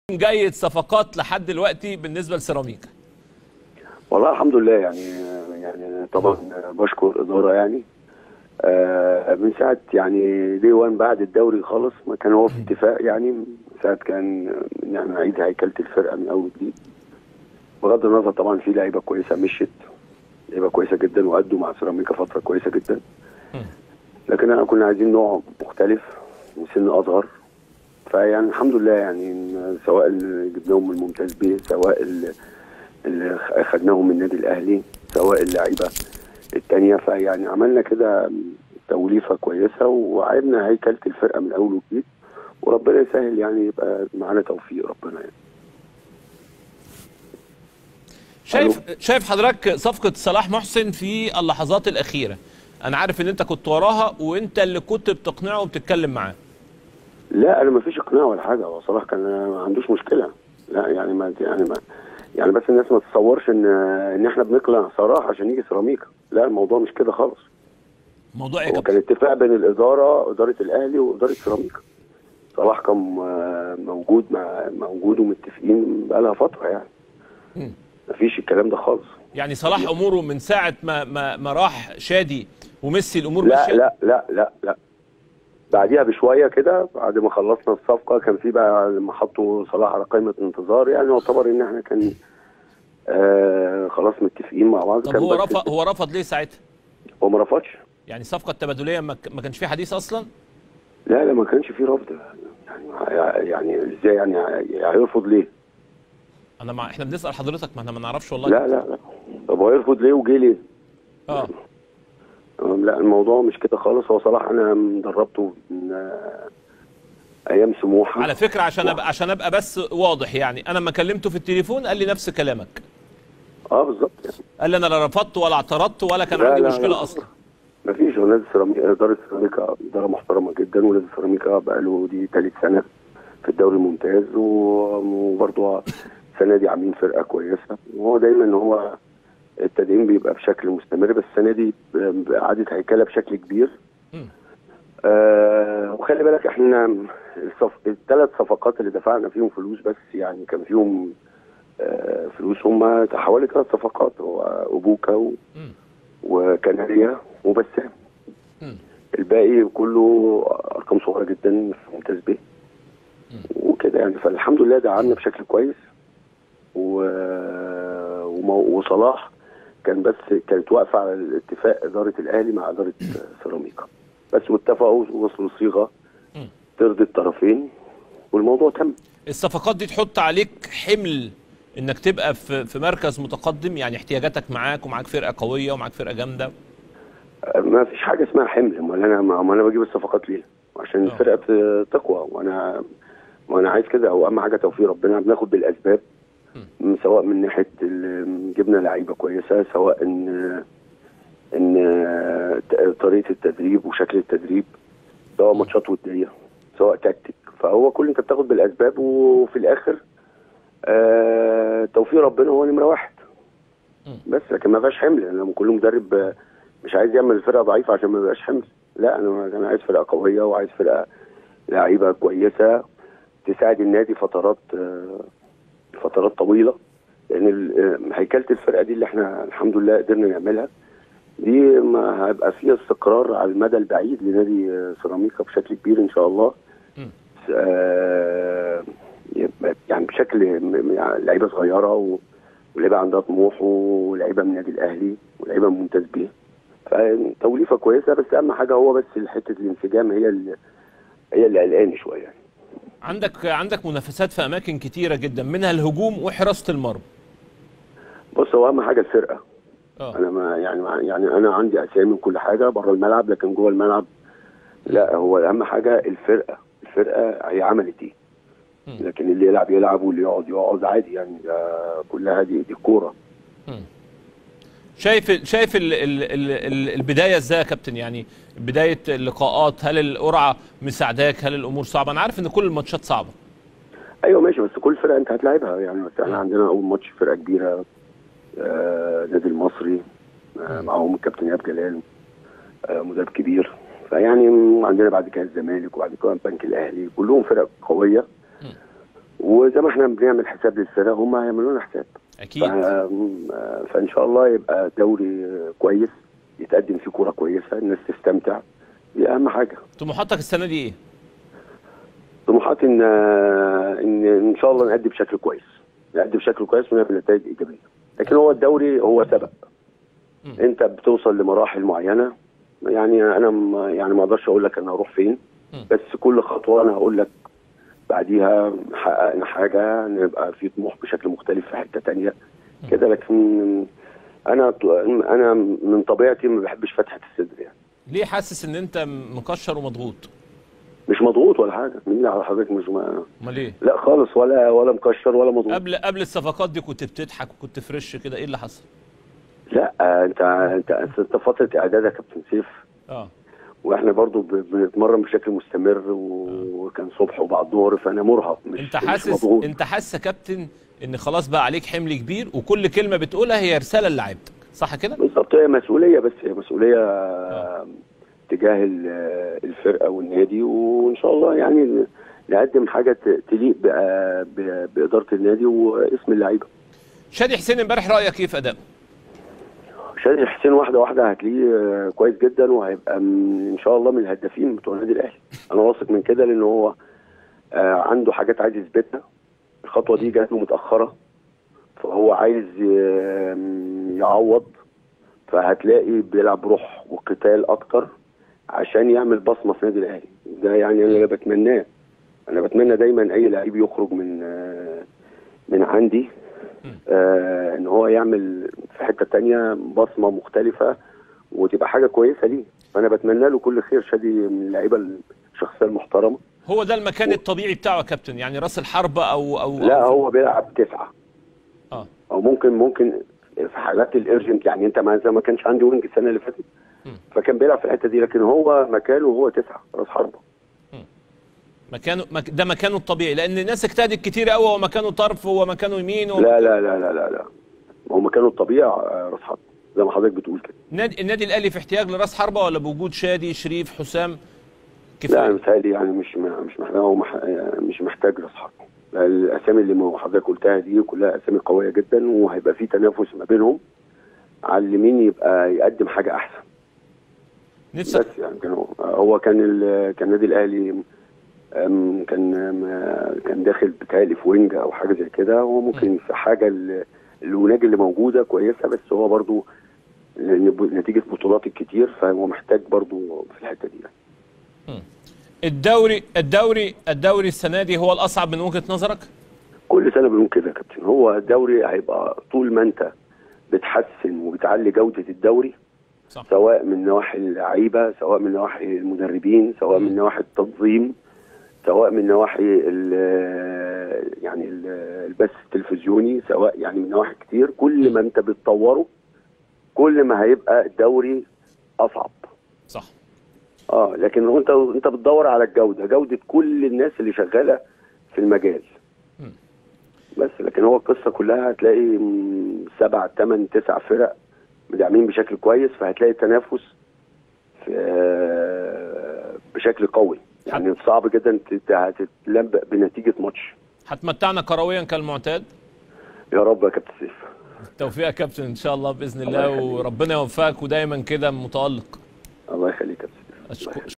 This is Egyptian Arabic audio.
جيد صفقات لحد دلوقتي بالنسبه لسيراميكا والله الحمد لله يعني يعني طبعا بشكر اداره يعني آه، من ساعه يعني دي وان بعد الدوري خالص ما كان هو في اتفاق يعني من ساعه كان يعني نعيد هيكله الفرقه من اول جديد بغض النظر طبعا في لعيبه كويسه مشت لعيبه كويسه جدا وادوا مع سيراميكا فتره كويسه جدا لكن احنا كنا عايزين نوع مختلف وسن اصغر فيعني الحمد لله يعني سواء اللي جبناهم من الممتاز بيه سواء اللي اللي خدناهم من النادي الاهلي سواء اللعيبه الثانيه فيعني عملنا كده توليفه كويسه وعيبنا هيكله الفرقه من اول وجديد وربنا يسهل يعني يبقى معانا توفيق ربنا يعني شايف شايف حضرتك صفقه صلاح محسن في اللحظات الاخيره انا عارف ان انت كنت وراها وانت اللي كنت بتقنعه وبتتكلم معاه لا انا ما فيش اقناع ولا حاجه هو صلاح كان ما عندوش مشكله لا يعني ما يعني ما يعني بس الناس ما تتصورش ان ان احنا بنقنع صلاح عشان يجي سيراميكا لا الموضوع مش كده خالص موضوع ايه يا هو كابتن كان اتفاق بين الاداره اداره الاهلي واداره سيراميكا صلاح كان آه، موجود مع موجود ومتفقين بقالها فتره يعني مم. مفيش الكلام ده خالص يعني صلاح اموره من ساعه ما ما, ما راح شادي وميسي الامور لا ماشيه لا لا لا لا بعديها بشويه كده بعد ما خلصنا الصفقه كان في بقى لما حطوا صلاح على قائمه انتظار يعني يعتبر ان احنا كان آه خلاص متفقين مع بعض طب كان هو بس- رفض هو رفض ليه ساعتها هو ما رفضش يعني صفقه تبادليه ما ك- ما كانش في حديث اصلا لا لا ما كانش في رفض يعني يعني ازاي يعني هيرفض ليه؟ انا مع احنا بنسال حضرتك ما احنا ما نعرفش والله لا لا لا طب هو يرفض ليه وجه ليه؟ اه أم لا الموضوع مش كده خالص هو صلاح انا مدربته من آه، ايام سموحه على فكره عشان ابقى عشان ابقى بس واضح يعني انا لما كلمته في التليفون قال لي نفس كلامك اه بالظبط يعني قال لي انا لا رفضت ولا اعترضت ولا كان لا، عندي لا، مشكله لا. اصلا مفيش هو نادي سيراميكا اداره سيراميكا اداره محترمه جدا ونادي سيراميكا بقى له دي ثالث سنه في الدوري الممتاز و- وبرضه السنه دي عاملين فرقه كويسه وهو دايما هو التدعيم بيبقى بشكل مستمر بس السنه دي اعاده هيكله بشكل كبير مم. آه وخلي بالك احنا الصف... الثلاث صفقات اللي دفعنا فيهم فلوس بس يعني كان فيهم آه فلوس هم حوالي ثلاث صفقات هو اوبوكا و... مم. وكناريا وبسام مم. الباقي كله ارقام صغيره جدا في ممتاز بيه وكده يعني فالحمد لله دعمنا بشكل كويس و... ومو... وصلاح كان بس كانت واقفه على الاتفاق اداره الاهلي مع اداره سيراميكا بس واتفقوا ووصلوا لصيغه مم. ترضي الطرفين والموضوع تم الصفقات دي تحط عليك حمل انك تبقى في في مركز متقدم يعني احتياجاتك معاك ومعاك فرقه قويه ومعاك فرقه جامده ما فيش حاجه اسمها حمل امال انا ما انا بجيب الصفقات ليه؟ عشان آه. الفرقه ت- تقوى وانا وانا عايز كده هو اهم حاجه توفيق ربنا بناخد بالاسباب م- سواء من ناحيه ال- جبنا لعيبه كويسه سواء ان ان ت- طريقه التدريب وشكل التدريب سواء ماتشات وديه سواء تكتيك فهو كل انت بتاخد بالاسباب وفي الاخر آه توفيق ربنا هو نمره واحد بس لكن ما فيهاش حمل لما كل مدرب آه، مش عايز يعمل الفرقه ضعيفه عشان ما يبقاش حمل لا انا انا عايز فرقه قويه وعايز فرقه لعيبه كويسه تساعد النادي فترات آه، فترات طويله لان ال- آه، هيكله الفرقه دي اللي احنا الحمد لله قدرنا نعملها دي ما هيبقى فيها استقرار على المدى البعيد لنادي آه، سيراميكا بشكل كبير ان شاء الله مم. آه، يبقى يعني بشكل م- م- يعني لعيبه صغيره و- ولعيبه عندها طموح ولعيبه من النادي الاهلي ولعيبه من ممتاز بيه فتوليفه كويسه بس اهم حاجه هو بس حته الانسجام هي اللي هي اللي قلقاني شويه يعني عندك عندك منافسات في اماكن كتيره جدا منها الهجوم وحراسه المرمى بص هو اهم حاجه الفرقه اه انا ما يعني ما يعني انا عندي اسامي وكل حاجه بره الملعب لكن جوه الملعب لا هو اهم حاجه الفرقه الفرقه هي عملت ايه مم. لكن اللي يلعب يلعب واللي يقعد يقعد عادي يعني ده كلها دي دي كوره شايف شايف ال ال ال ال البدايه ازاي يا كابتن يعني بدايه اللقاءات هل القرعه مساعداك هل الامور صعبه انا عارف ان كل الماتشات صعبه ايوه ماشي بس كل فرقه انت هتلاعبها يعني بس احنا عندنا اول ماتش فرقه كبيره آه نادي المصري آه معاهم الكابتن ايهاب جلال آه مدرب كبير فيعني عندنا بعد كده الزمالك وبعد كده البنك الاهلي كلهم فرق قويه وزي ما احنا بنعمل حساب للسنه هم هيعملوا لنا حساب اكيد ف- فان شاء الله يبقى دوري كويس يتقدم فيه كوره كويسه الناس تستمتع دي اهم حاجه طموحاتك السنه دي ايه طموحاتي ان ان ان شاء الله نأدي بشكل كويس نأدي بشكل كويس ونعمل نتائج ايجابيه لكن هو الدوري هو سبق مم. انت بتوصل لمراحل معينه يعني انا م- يعني ما اقدرش اقول لك انا هروح فين مم. بس كل خطوه انا هقول لك بعديها حققنا حاجه نبقى في طموح بشكل مختلف في حته تانية كده لكن انا انا من طبيعتي ما بحبش فتحه الصدر يعني ليه حاسس ان انت مكشر ومضغوط مش مضغوط ولا حاجه مين اللي على حضرتك مش ما... امال ايه لا خالص ولا ولا مكشر ولا مضغوط قبل قبل الصفقات دي كنت بتضحك وكنت فريش كده ايه اللي حصل لا انت انت انت فتره اعداد يا كابتن سيف اه واحنا برضو ب- بنتمرن بشكل مستمر و- وكان صبح وبعد ظهر فانا مرهق مش انت مش حاسس مضغوط. انت حاسس يا كابتن ان خلاص بقى عليك حمل كبير وكل كلمه بتقولها هي رساله للاعيبتك صح كده بالظبط هي مسؤوليه بس هي مسؤوليه تجاه ال- الفرقه والنادي وان شاء الله يعني نقدم حاجه ت- تليق بقى- ب- باداره النادي واسم اللعيبه شادي حسين امبارح رايك ايه في ادائه شادي حسين واحده واحده هتلاقيه آه، كويس جدا وهيبقى من ان شاء الله من الهدافين بتوع النادي الاهلي انا واثق من كده لان هو آه، عنده حاجات عايز يثبتها الخطوه دي جات له متاخره فهو عايز آه، يعوض فهتلاقي بيلعب بروح وقتال اكتر عشان يعمل بصمه في النادي الاهلي ده يعني انا اللي بتمناه انا بتمنى دايما اي لعيب يخرج من آه، من عندي آه ان هو يعمل في حته تانية بصمه مختلفه وتبقى حاجه كويسه ليه فانا بتمنى له كل خير شادي من اللعيبه الشخصيه المحترمه هو ده المكان الطبيعي بتاعه يا كابتن يعني راس الحربة او او لا أو هو بيلعب تسعه اه او ممكن ممكن في حالات الارجنت يعني انت ما زي ما كانش عندي وينج السنه اللي فاتت مم. فكان بيلعب في الحته دي لكن هو مكانه هو تسعه راس حربه مكانه مك ده مكانه الطبيعي لان الناس اجتهدت كتير قوي هو مكانه طرف هو مكانه يمين هو لا لا لا لا لا لا هو مكانه الطبيعي آه، راس حربه زي ما حضرتك بتقول كده النادي, النادي الاهلي في احتياج لراس حربة ولا بوجود شادي شريف حسام لا كفايه انا متهيألي يعني مش مش محتاج هو مح... مش محتاج راس حربه الاسامي اللي ما حضرتك قلتها دي كلها اسامي قويه جدا وهيبقى في تنافس ما بينهم على اللي مين يبقى يقدم حاجه احسن نفسك بس يعني كان هو, هو كان ال... كان النادي الاهلي أم، كان أم، كان داخل بتهيألي في وينج او حاجه زي كده هو ممكن في حاجه ال- الوناج اللي موجوده كويسه بس هو برضو لأن نتيجه بطولات الكتير فهو محتاج برضو في الحته دي يعني. الدوري الدوري الدوري السنه دي هو الاصعب من وجهه نظرك كل سنه بنقول كده يا كابتن هو الدوري هيبقى طول ما انت بتحسن وبتعلي جوده الدوري صح سواء من نواحي اللعيبه سواء من نواحي المدربين سواء من نواحي التنظيم سواء من نواحي ال- يعني ال- البث التلفزيوني سواء يعني من نواحي كتير كل ما انت بتطوره كل ما هيبقى الدوري اصعب صح اه لكن هو انت انت بتدور على الجوده جوده كل الناس اللي شغاله في المجال مم. بس لكن هو القصه كلها هتلاقي مم، سبع ثمان تسع فرق مدعمين بشكل كويس فهتلاقي تنافس في آه، بشكل قوي يعني صعب جدا تت- هتتلبق بنتيجه ماتش هتمتعنا كرويا كالمعتاد يا رب يا كابتن سيف توفيق يا كابتن ان شاء الله باذن الله الله يخليك. وربنا يوفقك ودايما كده متالق الله يخليك يا كابتن سيف. الله أشكر